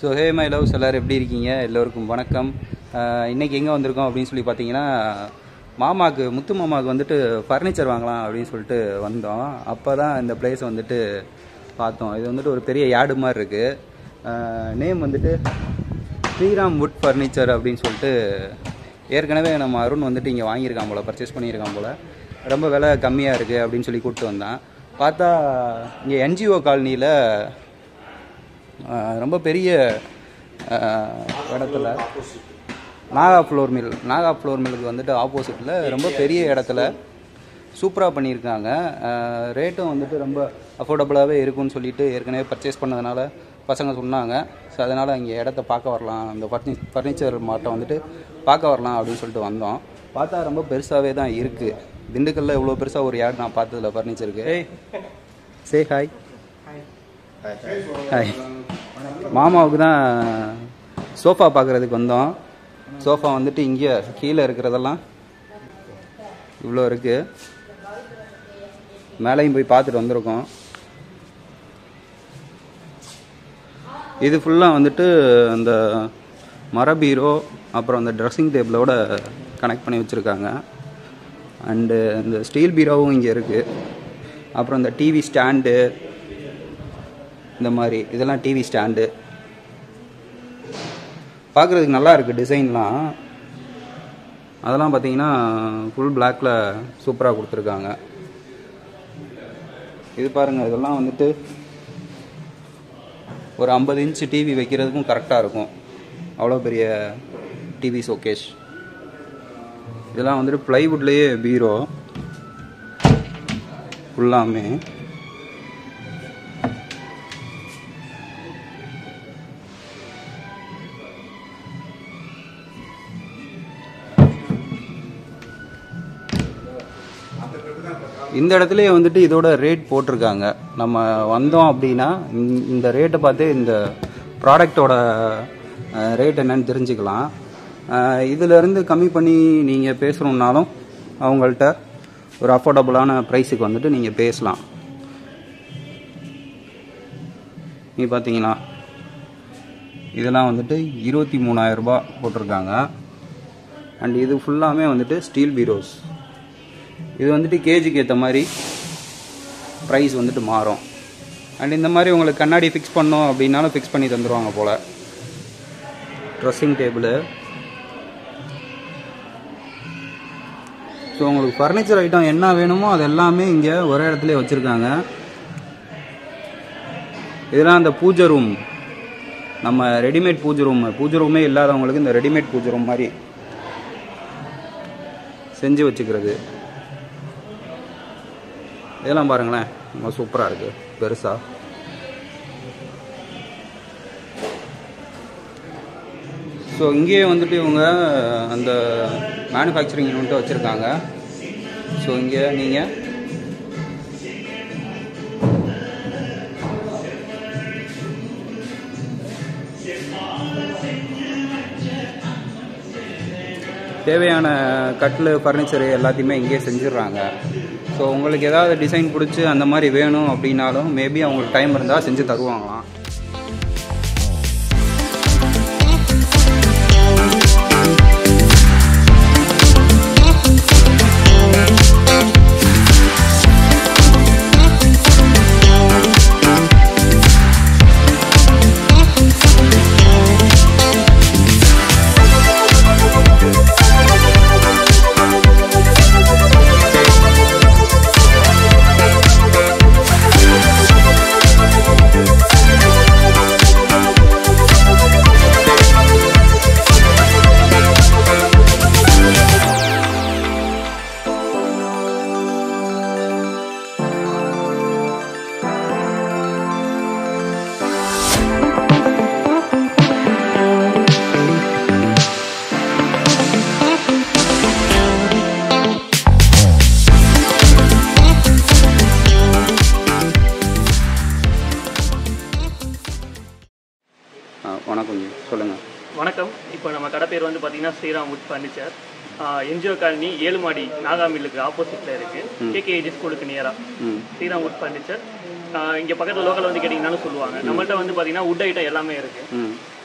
So hey my loves எல்லோரும் எப்படி இருக்கீங்க எல்லோருக்கும் வணக்கம் அஹ் இன்னைக்கு எங்கே வந்திருக்கோம் அப்படின்னு சொல்லி பார்த்தீங்கன்னா மாமாவுக்கு முத்து மாமாவுக்கு வந்துட்டு ஃபர்னிச்சர் வாங்கலாம் அப்படின்னு சொல்லிட்டு வந்தோம் அப்போ தான் இந்த பிளேஸ் வந்துட்டு பார்த்தோம் இது வந்துட்டு ஒரு பெரிய யார்டு மாதிரி இருக்குது நேம் வந்துட்டு ஸ்ரீராம் வுட் ஃபர்னிச்சர் அப்படின்னு சொல்லிட்டு ஏற்கனவே நம்ம அருண் வந்துட்டு இங்கே வாங்கியிருக்கான் போல் பர்ச்சேஸ் பண்ணியிருக்கான் போல் ரொம்ப விலை கம்மியாக இருக்குது அப்படின்னு சொல்லி கூப்பிட்டு வந்தான் பார்த்தா இங்கே என்ஜிஓ காலனியில் ஆஹ் ரொம்ப பெரிய ஆஹ் இடத்துல Naga flour mill Naga flour மில்லுக்கு வந்துட்டு ஆப்போசிட்டில் ரொம்ப பெரிய இடத்துல சூப்பராக பண்ணியிருக்காங்க ரேட்டும் வந்துட்டு ரொம்ப அஃபோர்டபுளாகவே இருக்கும்னு சொல்லிட்டு ஏற்கனவே பர்ச்சேஸ் பண்ணதுனால பசங்க சொன்னாங்க ஸோ அதனால் இங்கே இடத்த பார்க்க வரலாம் இந்த ஃபர்னி ஃபர்னிச்சர் மார்ட்டை வந்துட்டு பார்க்க வரலாம் அப்படின்னு சொல்லிட்டு வந்தோம் பார்த்தா ரொம்ப பெருசாகவே தான் இருக்குது திண்டுக்கல்ல இவ்வளோ பெருசாக ஒரு யார்டு நான் பார்த்ததில்ல ஃபர்னிச்சருக்கு சே ஹாய் ஹாய் மாமாவுக்கு தான் சோஃபா பார்க்குறதுக்கு வந்தோம் சோஃபா வந்துட்டு இங்கே கீழே இருக்கிறதெல்லாம் இவ்வளோ இருக்குது மேலேயும் போய் பார்த்துட்டு வந்திருக்கோம் இது ஃபுல்லாக வந்துட்டு இந்த மர பீரோ அப்புறம் அந்த ட்ரெஸ்ஸிங் டேபிளோட கனெக்ட் பண்ணி வச்சுருக்காங்க அண்டு இந்த ஸ்டீல் பீரோவும் இங்கே இருக்குது அப்புறம் இந்த டிவி ஸ்டாண்டு இந்த மாதிரி இதெல்லாம் டிவி ஸ்டாண்டு பார்க்குறதுக்கு நல்லா இருக்குது டிசைன்லாம் அதெல்லாம் பார்த்தீங்கன்னா ஃபுல் பிளாக்ல சூப்பராக கொடுத்துருக்காங்க இது பாருங்கள் இதெல்லாம் வந்துட்டு ஒரு ஐம்பது இன்ச் டிவி வைக்கிறதுக்கும் கரெக்டாக இருக்கும் அவ்வளோ பெரிய டிவி ஷோகேஷ் இதெல்லாம் வந்துட்டு ப்ளைவுட்லேயே பீரோ ஃபுல்லாமே இந்த இடத்துலயே வந்துட்டு இதோட ரேட் போட்டிருக்காங்க நம்ம வந்தோம் அப்படின்னா இந்த- இந்த ரேட்டை பார்த்து இந்த ப்ராடக்டோட ரேட் என்னன்னு தெரிஞ்சுக்கலாம் அஹ் இதுல இருந்து கம்மி பண்ணி நீங்கள் பேசணுன்னாலும் அவங்கள்ட்ட ஒரு அஃபோர்டபுளான ப்ரைஸுக்கு வந்துட்டு நீங்கள் பேசலாம் நீ பார்த்தீங்களா இதெல்லாம் வந்துட்டு இருபத்தி மூணாயிரம் ரூபாய் போட்டிருக்காங்க அண்ட் இது ஃபுல்லாமே வந்துட்டு ஸ்டீல் பீரோஸ் இது வந்துட்டு கேஜிக்கு ஏற்ற மாதிரி ப்ரைஸ் வந்துட்டு மாறும் அண்ட் இந்த மாதிரி உங்களுக்கு கண்ணாடி ஃபிக்ஸ் பண்ணோம் அப்படின்னாலும் ஃபிக்ஸ் பண்ணி தந்துடுவாங்க போல் ட்ரெஸ்ஸிங் டேபிள் ஸோ உங்களுக்கு ஃபர்னிச்சர் ஐட்டம் என்ன வேணுமோ அது எல்லாமே இங்கே ஒரே இடத்துல வச்சுருக்காங்க இதெல்லாம் அந்த பூஜை ரூம் நம்ம ரெடிமேட் பூஜை ரூம் பூஜை ரூமே இல்லாதவங்களுக்கு இந்த ரெடிமேட் பூஜை ரூம் மாதிரி செஞ்சு வச்சுக்கிறது இதெல்லாம் பாருங்களேன் ரொம்ப சூப்பராக இருக்குது பெருசாக ஸோ இங்கேயே வந்துட்டு இவங்க அந்த மேனுஃபேக்சரிங் யூனிட்டை வச்சுருக்காங்க ஸோ இங்கே நீங்கள் தேவையான கட்டில் ஃபர்னிச்சரு எல்லாத்தையுமே இங்கேயே செஞ்சிடுறாங்க ஸோ உங்களுக்கு ஏதாவது டிசைன் பிடிச்சி அந்த மாதிரி வேணும் அப்படின்னாலும் மேபி அவங்களுக்கு டைம் இருந்தால் செஞ்சு தருவாங்களாம் ஆ, வணக்கம் ஜி சொல்லுங்கள் வணக்கம் இப்போ நம்ம கடை பேர் வந்து பார்த்தீங்கன்னா Sriram wood furniture NGO colony ஏழு மாடி நாகா மில்லுக்கு ஆப்போசிட்டில் இருக்குது கேகேஜி ஸ்கூலுக்கு நியராக ம் ஸ்ரீராம் வுட் ஃபர்னிச்சர் இங்கே பக்கத்தில் லோக்கல் வந்து கேட்டிங்கனாலும் சொல்லுவாங்க நம்மள்ட்ட வந்து பார்த்தீங்கன்னா வுட் ஐட்டம் எல்லாமே இருக்குது ம்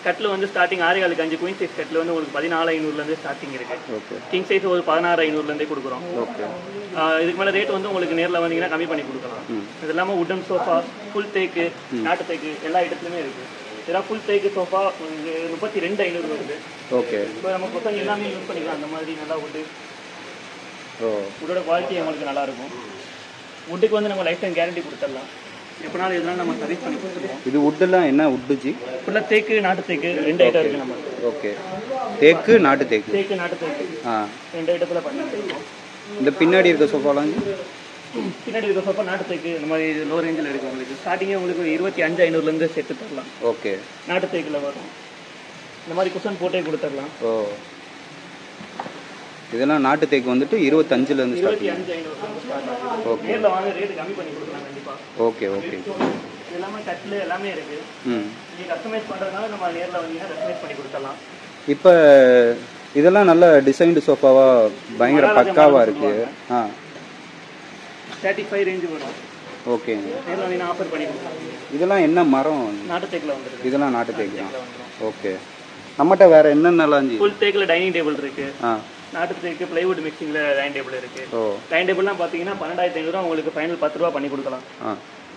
கட்டில் வந்து ஸ்டார்டிங் ஆறு காலுக்கு அஞ்சு குயின் சைஸ் கட்டில் வந்து உங்களுக்கு பதினாலு ஐநூறுலேருந்து ஸ்டார்டிங் இருக்கு ஓகே கிங் சைஸ் ஒரு பதினாறு ஐநூறுலேருந்தே கொடுக்குறோம் ஓகே ஆஹ் இதுக்கு மேலே ரேட் வந்து உங்களுக்கு நேரில் வந்தீங்கன்னா கம்மி பண்ணி கொடுக்கலாம் இது இல்லாமல் உட்டன் சோஃபா ஃபுல் தேக்கு நாட்டு தேக்கு எல்லா இடத்துலையுமே இருக்குது இதெல்லாம் ஃபுல் தேக்கு சோஃபா முப்பத்தி ரெண்டு ஐநூறு வருது ஓகே இப்போ நம்ம பசங்க எல்லாமே யூஸ் பண்ணிக்கலாம் அந்த மாதிரி நல்லா உட்டு ஓ உட்டோட குவாலிட்டி உங்களுக்கு நல்லா இருக்கும் உட்டுக்கு வந்து நம்ம லைஃப் டைம் கேரண்டி கொடுத்துடலாம் எப்போனாலும் எதுனாலும் நம்ம சர்வீஸ் பண்ணி கொடுத்துருவோம் இது வுட்டெல்லாம் என்ன வுட்டு ஜி ஃபுல்லாக தேக்கு நாட்டு தேக்கு ரெண்டு ஐட்டம் இருக்குது நம்ம ஓகே தேக்கு நாட்டு தேக்கு தேக்கு நாட்டு தேக்கு ஆ ரெண்டு ஐட்டத்தில் பண்ணிட்டு இருக்கோம் இந்த பின்னாடி இருக்க சோஃபாலாம் ஜி பின்னாடி இருக்க சோஃபா நாட்டு தேக்கு இந்த மாதிரி லோ ரேஞ்சில் இருக்குது உங்களுக்கு ஸ்டார்டிங்கே உங்களுக்கு ஒரு இருபத்தி அஞ்சு ஐநூறுலேருந்து செட்டு தரலாம் ஓகே நாட்டு தேக்கில் வரும் இந்த மாதிரி குஷன் போட்டே கொடுத்துடலாம் ஓ இதெல்லாம் நாட்டு தேக்கு வந்துட்டு இருபத்தஞ்சிலேருந்து ஸ்டார்ட் இருபத்தி அஞ்சு ஐநூறுலேருந்து ஸ்டார்ட் ஆகும் நேரில் வாங்க ரேட்டு கம்மி பண்ணி கொடுக்கலாம் கண்டிப்பாக ஓகே ஓகே இது எல்லாமே கட்டில் எல்லாமே இருக்குது ம் நீங்கள் கஸ்டமைஸ் பண்ணுறதுனால நம்ம நேரில் வந்தீங்கன்னா கஸ்டமைஸ் பண்ணி கொடுத்துடலாம் இப்போ இதெல்லாம் நல்ல டிசைன்டு சோஃபாவாக பயங்கர பக்காவாக இருக்கு ஆ தேர்ட்டி ஃபைவ் ரேஞ்சு வரும் ஓகேங்க நேரில் வந்தீங்கன்னா ஆஃபர் பண்ணி கொடுக்கலாம் இதெல்லாம் என்ன மரம் நாட்டு தேக்கில் வந்துருக்கு இதெல்லாம் நாட்டு தேக்கு தான் ஓகே நம்மகிட்ட வேற என்னென்னலாம் ஜி ஃபுல் தேக்கில் டைனிங் டேபிள் இருக்குது ஆ நாட்டு தேக்கு பிளைவுட் மிக்சிங்கில் டைனிங் டேபிள் இருக்குது ஓ டைனிங் டேபிள்லாம் பார்த்தீங்கன்னா பன்னெண்டாயிரத்தி ஐநூறுரூவா உங்களுக்கு ஃபைனல் பத்து ரூபா பண்ணி கொடுக்கலாம் ஆ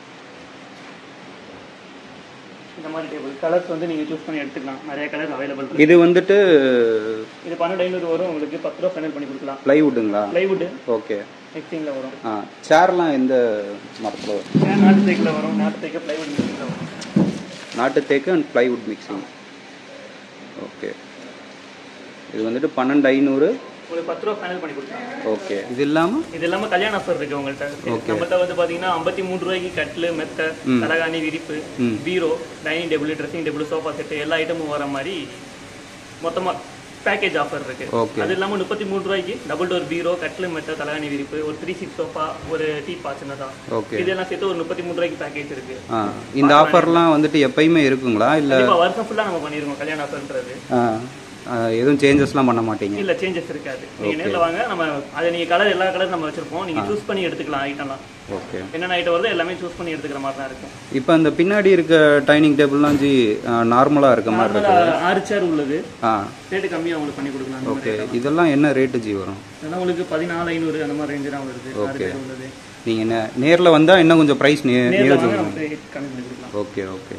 இந்த மாதிரி டேபிள் கலர்ஸ் வந்து நீங்கள் சூஸ் பண்ணி எடுத்துக்கலாம் நிறைய கலர் அவைலபிள் இருக்கு இது வந்துட்டு இது பன்னெண்டு ஐநூறு வரும் உங்களுக்கு பத்து ரூபா ஃபைனல் பண்ணி கொடுக்கலாம் ப்ளைவுட்டுங்களா பிளைவுட் ஓகே மிக்சிங்கில் வரும் ஆ சேர்லாம் எந்த மரத்தில் வரும் ஏன் நாட்டு தேக்கில் வரும் நாட்டு தேக்கு பிளைவுட் மிக்சிங்கில் வரும் நாட்டு தேக்கு அண்ட் ப்ளைவுட் மிக்சிங் ஓகே இது வந்துட்டு பன்னெண்டு ஐநூறு உங்களுக்கு பத்து ரூபா ஃபைனல் பண்ணி கொடுக்கலாம் ஓகே இது இல்லாமல் இது இல்லாம கல்யாண ஆஃபர் இருக்கு உங்கள்ட்ட நம்மள்ட்ட வந்து பாத்தீங்கன்னா ஐம்பத்தி மூணு ரூபாய்க்கு கட்டில் மெத்த தலகாணி விரிப்பு ம். பீரோ dining table dressing table sofa set எல்லா ஐட்டமும் வர மாதிரி மொத்தமா பேக்கேஜ் ஆஃபர் இருக்கு ஓகே அது இல்லாம முப்பத்தி மூணு ரூபாய்க்கு டபுள் டோர் பீரோ கட்டில் மெத்த தலகாணி விரிப்பு ஒரு த்ரீ சிக்ஸ் சோஃபா ஒரு டீ பா சின்னதா ஓகே இதெல்லாம் சேர்த்து ஒரு முப்பத்தி மூணு ரூபாய்க்கு பேக்கேஜ் இருக்கு ஆ இந்த ஆஃபர்லாம் வந்துட்டு எப்பயுமே இருக்குங்களா இல்லை கண்டிப்பா வருஷம் ஃபுல்லா நம்ம பண்ணிருக்கோம் கல்யாண ஆஃபர்ன்றது எதுவும் சேஞ்சஸ்லாம் பண்ண மாட்டீங்க இல்ல சேஞ்சஸ் இருக்காது நீங்க நேர்ல வாங்க நம்ம அதை நீங்க கலர் எல்லா கலர் நம்ம வச்சிருப்போம் நீங்க சூஸ் பண்ணி எடுத்துக்கலாம் ஐட்டம்லாம் ஓகே என்னென்ன ஐட்டம் வருதோ எல்லாமே சூஸ் பண்ணி எடுத்துக்கிற மாதிரி தான் இருக்கும் இப்போ அந்த பின்னாடி இருக்க டைனிங் டேபிள்லாம் ஜி நார்மலாக இருக்க மாதிரி இருக்கு நார்மலா ஆறு சேர் உள்ளது ஆ ரேட்டு கம்மியா உங்களுக்கு பண்ணி கொடுக்கலாம் அந்த மாதிரி ஓகே இதெல்லாம் என்ன ரேட்டு ஜி வரும் இதெல்லாம் உங்களுக்கு பதினாலு ஐநூறு அந்த மாதிரி ரேஞ்சு தான் வருது ஆறு சேர் உள்ளது நீங்கள் நே நேரில் வந்தால் இன்னும் கொஞ்சம் ப்ரைஸ் நே நேர்ல வாங்க நமக்கு கம்மி பண்ணி கொடுக்கலாம் ஓகே ஓகே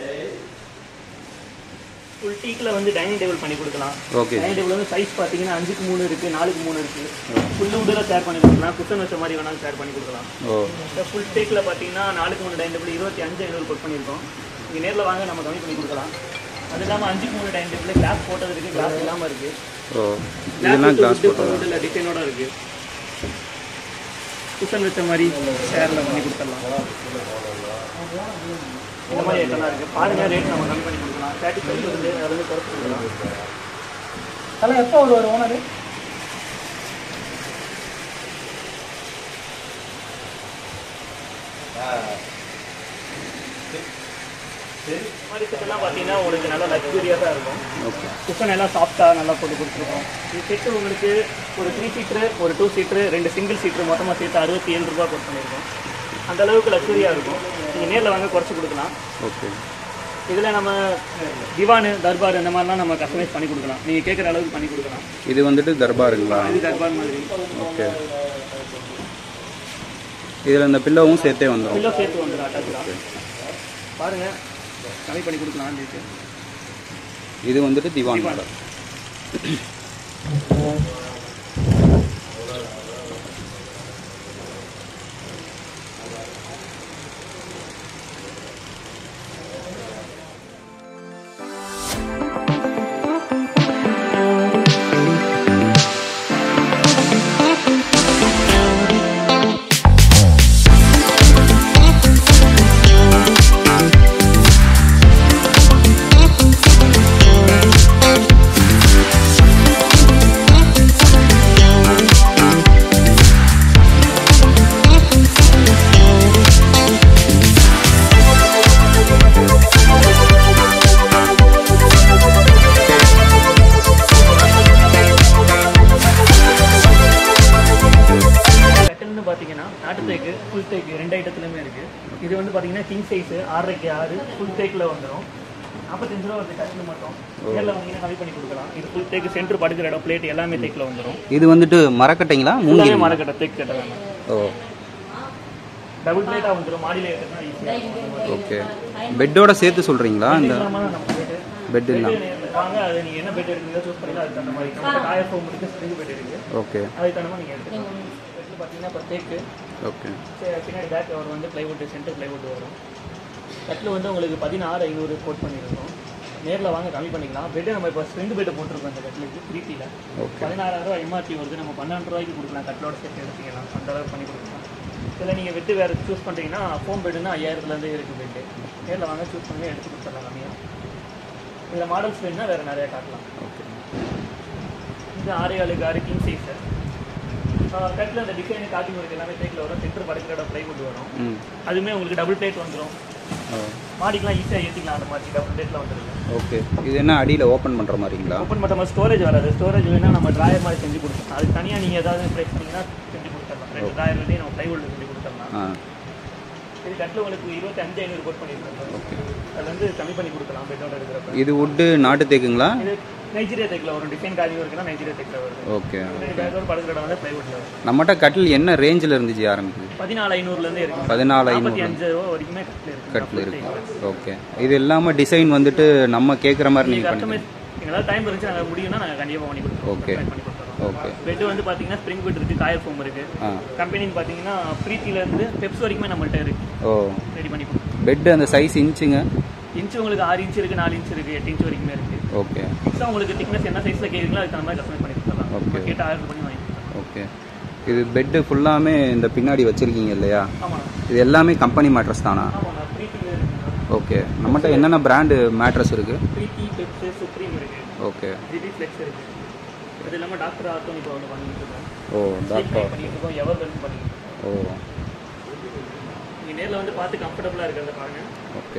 ஃபுல் டீக்ல வந்து டைனிங் டேபிள் பண்ணி கொடுக்கலாம் ஓகே டைனிங் டேபிள் வந்து சைஸ் பார்த்தீங்கன்னா அஞ்சுக்கு மூணு இருக்கு நாலுக்கு மூணு இருக்கு ஃபுல் உட்டில் ஷேர் பண்ணி கொடுக்கலாம் குஷன் வச்ச மாதிரி வேணாலும் ஷேர் பண்ணி கொடுக்கலாம் ஓ இந்த ஃபுல் டேக்ல பார்த்தீங்கன்னா நாலுக்கு மூணு டைனிங் டேபிள் இருபத்தி அஞ்சு ஐநூறு புக் பண்ணியிருக்கோம் நீங்கள் நேரில் வாங்க நம்ம கம்மி பண்ணி கொடுக்கலாம் அது இல்லாமல் அஞ்சுக்கு மூணு டைனிங் டேபிள் கிளாஸ் போட்டது இருக்கு கிளாஸ் இல்லாமல் இருக்கு ஓ இதெல்லாம் கிளாஸ் இல்லை டிசைனோட இருக்கு குஷன் வச்ச மாதிரி ஷேரில் பண்ணி கொடுத்துடலாம் இந்த மாதிரி ஐட்டம்லாம் இருக்கு பாருங்க ரேட் நம்ம கம்மி பண்ணி கொடுக்கலாம் தேர்ட்டி ஃபைவ் இருந்து அதுலேருந்து குறைச்சி கொடுக்கலாம் அதெல்லாம் எப்போ ஒரு ஓனர் மாதிரி செட்டெல்லாம் பார்த்தீங்கன்னா உங்களுக்கு நல்லா லக்ஸூரியாக இருக்கும் ஓகே குஷன் எல்லாம் சாஃப்டாக நல்லா போட்டு கொடுத்துருக்கோம் இது செட்டு உங்களுக்கு ஒரு த்ரீ சீட்ரு ஒரு டூ சீட்ரு ரெண்டு சிங்கிள் சீட்ரு மொத்தமாக சேர்த்து அறுபத்தி ஏழு ரூபா கொடுத்து பண்ணியிருக்கோம் அந்த அளவுக்கு லக்ஸூரியாக இருக்கும் நீங்கள் நேரில் வாங்க குறைச்சி கொடுக்கலாம் ஓகே இதில் நம்ம திவானு தர்பார் இந்த மாதிரிலாம் நம்ம கஸ்டமைஸ் பண்ணி கொடுக்கலாம் நீங்கள் கேட்குற அளவுக்கு பண்ணி கொடுக்கலாம் இது வந்துட்டு தர்பாருங்களா இது தர்பார் மாதிரி ஓகே இதில் இந்த பில்லோவும் சேர்த்தே வந்துடும் பில்லோ சேர்த்து வந்துடும் அட்டாச்சாக பாருங்கள் கம்மி பண்ணி கொடுக்கலாம் இருக்கு இது வந்துட்டு திவான் மாடல் கட்டில்னு பார்த்தீங்கன்னா நாட்டு தேக்கு ஃபுல் தேக்கு ரெண்டு ஐட்டத்துலையுமே இருக்குது இது வந்து பார்த்தீங்கன்னா கிங் சைஸு ஆறரைக்கு ஆறு ஃபுல் தேக்கில் வந்துடும் நாற்பத்தஞ்சு ரூபா வருது கட்டில் மட்டும் நேரில் வந்தீங்கன்னா கம்மி பண்ணி கொடுக்கலாம் இது ஃபுல் தேக்கு சென்டர் படுக்கிற இடம் பிளேட் எல்லாமே தேக்கில் வந்துடும் இது வந்துட்டு மரக்கட்டைங்களா எல்லாமே மூங்கில் மரக்கட்டை தேக்கு கட்ட வேணும் ஓ டபுள் பிளேட்டாக வந்துடும் மாடியில் ஏற்றுனா ஈஸியாக ஓகே பெட்டோட சேர்த்து சொல்கிறீங்களா இந்த இல்லாமல் நம்ம பெட்டு பெட் இல்லாம வாங்க அது நீங்கள் என்ன பெட் எடுக்கிறீங்களோ சூஸ் பண்ணி அதுக்கு தகுந்த மாதிரி நம்ம காய ஃபோம் இருக்குது ஸ்ப்ரிங் பெட் இருக்குது ஓகே அதுக்கு தகுந்த மாதிரி நீங்கள் எடுத்துக்கலாம் பெட்டில் பார்த்தீங்கன்னா இப்போ தேக்கு ஓகே சரி, பின்னாடி பேக் கவர் வந்து ப்ளைவுட் சென்டர் ப்ளைவுட் வரும் கட்டில் வந்து உங்களுக்கு பதினாறு ஐநூறு கோட் பண்ணியிருக்கோம் நேரில் வாங்க கம்மி பண்ணிக்கலாம் பெட்டு நம்ம இப்போ ஸ்ப்ரிங் பெட்டு போட்டிருக்கோம் இந்த கட்டிலுக்கு த்ரீட்டியில் ஓகே பதினாறாயிரம் ரூபாய் எம்ஆர்டி வருது நம்ம பன்னெண்டு ரூபாய்க்கு கொடுக்கலாம் கட்டிலோட சேர்த்து எடுத்துக்கலாம் அந்த அளவுக்கு பண்ணி கொடுக்கலாம் இதில் நீங்கள் வெட்டு வேறு சூஸ் பண்ணுறீங்கன்னா ஃபோம் பெட்டுனா ஐயாயிரத்துலேருந்தே இருக்குது பெட்டு நேரில் வாங்க சூஸ் பண்ணி எடுத்து கொடுத்துடலாம் கம்மியாக இதில் மாடல்ஸ் வேணுன்னா வேறு நிறையா காட்டலாம் ஓகே இது ஆறு ஏழுக்கு ஆறு கிங் சைஸ் கட்டில் அந்த டிசைன் காட்டி உங்களுக்கு எல்லாமே தேக்கில் வரும் சென்டர் படுக்கிற இடம் ப்ளைவுட் வரும் ம் அதுவுமே உங்களுக்கு டபுள் பிளேட் வந்துடும் ஓ மாடிக்கெலாம் ஈஸியாக ஏற்றிக்கலாம் அந்த மாதிரி டபுள் பிளேட்டில் வந்துருக்கு ஓகே இது என்ன அடியில் ஓப்பன் பண்ணுற மாதிரிங்களா ஓப்பன் பண்ணுற மாதிரி ஸ்டோரேஜ் வராது ஸ்டோரேஜ் வேணால் நம்ம ட்ராயர் மாதிரி செஞ்சு கொடுத்துருவோம் அதுக்கு தனியாக நீங்கள் ஏதாவது ப்ரைஸ் பண்ணிங்கன்னா செஞ்சு கொடுத்துடலாம் ரெண்டு ட்ராயர்லேயும் நம்ம ப்ளைவுட்டில் செஞ்சு கொடுத்துடலாம் ஆ இது கட்டில் உங்களுக்கு இருபத்தி அஞ்சு ஐநூறு கோட் பண்ணியிருக்கோம் ஓகே அது வந்து கம்மி பண்ணி கொடுக்கலாம் பெட்டோட இருக்கிறப்ப இது வுட்டு நாட்டு தேக்குங்களா இது நைஜீரியா தேக்கில் வரும் டிசைன் காரியம் இருக்குன்னா நைஜீரியா தேக்கில் வருது ஓகே பேக்கோட படுக்கிற இடம் வந்து ப்ளைவுட்டில் வரும் நம்மகிட்ட கட்டில் என்ன ரேஞ்சில் இருந்துச்சு ஆரம்பிக்குது பதினாலு ஐநூறுலேருந்து இருக்கு பதினாலு நாற்பத்தி ஐநூறு அஞ்சு ரூபா வரைக்குமே கட்டில் இருக்கு கட்டில் இருக்கு ஓகே இது இல்லாமல் டிசைன் வந்துட்டு நம்ம கேட்குற மாதிரி நீங்கள் பண்ணி கஸ்டமைஸ் எங்களால் டைம் இருந்துச்சு நாங்கள் முடியும்னா நாங்கள் கண்டிப்பாக பண்ணி கொடுத்துருவோம் Okay. Customize பண்ணி கொடுத்துறோம் ஓகே பெட்டு வந்து பார்த்தீங்கன்னா ஸ்ப்ரிங் பெட் இருக்குது காயர் ஃபோம் இருக்குது ஆ கம்பெனின்னு பார்த்தீங்கன்னா ப்ரீத்திலேருந்து பெப்ஸ் வரைக்குமே நம்மள்ட்ட இருக்கு ஓ ரெடி பண்ணி கொடுத்துருவோம் பெட் அந்த சைஸ் இன்ச்சுங்க இன்ச்சு உங்களுக்கு ஆறு இன்ச் இருக்குது நாலு இன்ச் இருக்குது எட்டு இன்ச் வரைக்குமே இருக்குது ஓகே எக்ஸ்ட்ரா உங்களுக்கு திக்னஸ் என்ன சைஸில் கேட்குறீங்களோ அதுக்கு அந்த மாதிரி கஸ்டமைஸ் பண்ணி கொடுத்துடலாம் Okay. கேட்டு ஆர்டர் பண்ணி வாங்கி கொடுத்துடலாம் ஓகே இது பெட்டு ஃபுல்லாமே இந்த பின்னாடி வச்சுருக்கீங்க இல்லையா ஆமாம் இது எல்லாமே கம்பெனி மேட்ரஸ் தானா ஆமாம் ப்ரீத்தியில் இருக்குண்ணா ஓகே நம்மகிட்ட என்னென்ன பிராண்டு மேட்ரஸ் இருக்குது ப்ரீத்தி பெப்ஸு சுப்ரீம் இருக்குது ஓகே ஜிபி ஃப்ளெக்ஸ் இருக்குது அது இல்லாமல் டாக்டர் ஆர்த்தோம் இப்போ ஒன்று பண்ணிட்டு இருக்கோம் ஓ ஸ்லீப் டாக்டர் பண்ணிட்டு இருக்கோம் எவர் பண்ணிட்டு இருக்கோம் ஓ நீங்கள் நேரில் வந்து பார்த்து கம்ஃபர்டபுளாக இருக்கிறத பாருங்க ஓகே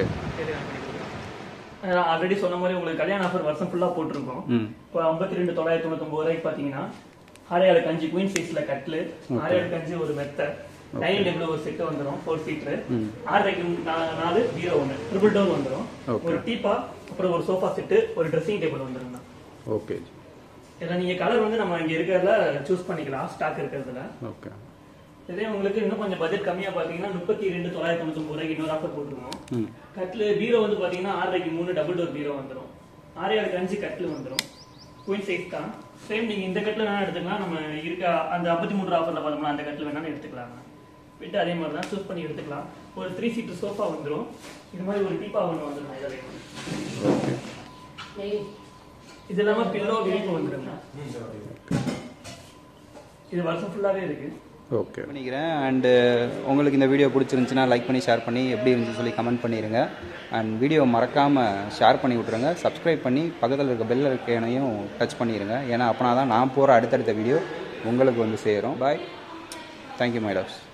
நான் ஆல்ரெடி சொன்ன மாதிரி உங்களுக்கு கல்யாண ஆஃபர் வருஷம் ஃபுல்லாக போட்டிருக்கோம் ம் இப்போ ஐம்பத்தி ரெண்டு தொள்ளாயிரத்தி தொண்ணூத்தொம்பது ரூபாய்க்கு பார்த்தீங்கன்னா ஆரையாளு கஞ்சி குயின் சைஸில் கட்லு ஆரையாளு கஞ்சி ஒரு மெத்த டைனிங் டேபிள் ஒரு செட்டு வந்துடும் ஃபோர் சீட்ரு ம் ஆறரைக்கு நா- நாலு ஜீரோ ஒன்று ட்ரிபிள் டவுன் வந்துடும் Okay. ஒரு டீப்பா அப்புறம் ஒரு சோஃபா செட்டு ஒரு ட்ரெஸ்ஸிங் டேபிள் வந்துடும் ஓகே இதில் நீங்கள் கலர் வந்து நம்ம இங்கே இருக்கிறதுல சூஸ் பண்ணிக்கலாம் ஸ்டாக் இருக்கிறதுல ஓகே இதே உங்களுக்கு இன்னும் கொஞ்சம் பட்ஜெட் கம்மியாக பார்த்தீங்கன்னா முப்பத்தி ரெண்டு தொள்ளாயிரத்தி தொண்ணூத்தொம்பது ரூபாய்க்கு இன்னொரு ஆஃபர் போட்டுருவோம் ம் கட்லு பீரோ வந்து பாத்தீங்கன்னா ஆறரைக்கு மூணு டபுள் டோர் பீரோ வந்துடும் ஆறையாளுக்கு அஞ்சு கட்லு வந்துடும் குயின் சைஸ் தான் சேம் நீங்க இந்த கட்டில் வேணா எடுத்துக்கலாம் நம்ம இருக்க அந்த ஐம்பத்தி மூணு ஆஃபர்ல பார்த்தோம்னா அந்த கட்டில் வேணாலும் எடுத்துக்கலாம் விட்டு அதே மாதிரி தான் சூஸ் பண்ணி எடுத்துக்கலாம் ஒரு த்ரீ சீட்டு சோஃபா வந்துடும் இது மாதிரி ஒரு டீப்பா ஒன்று வந்துடும் இதில் ஓகே இது இல்லாமல் பில்லோ விரிப்பு வந்துடுங்க இது வருஷம் ஃபுல்லாகவே இருக்கு ஓகே பண்ணிக்கிறேன் அண்டு உங்களுக்கு இந்த வீடியோ பிடிச்சிருந்துச்சுன்னா லைக் பண்ணி ஷேர் பண்ணி எப்படி இருந்துச்சு சொல்லி கமெண்ட் பண்ணிடுங்க அண்ட் வீடியோ மறக்காமல் ஷேர் பண்ணி விட்ருங்க சப்ஸ்கிரைப் பண்ணி பக்கத்தில் இருக்க பெல் இருக்கையனையும் டச் பண்ணிடுங்க ஏன்னா அப்போனா தான் நான் போகிற அடுத்தடுத்த வீடியோ உங்களுக்கு வந்து சேரும் பாய் தேங்க்யூ மை லவ்ஸ்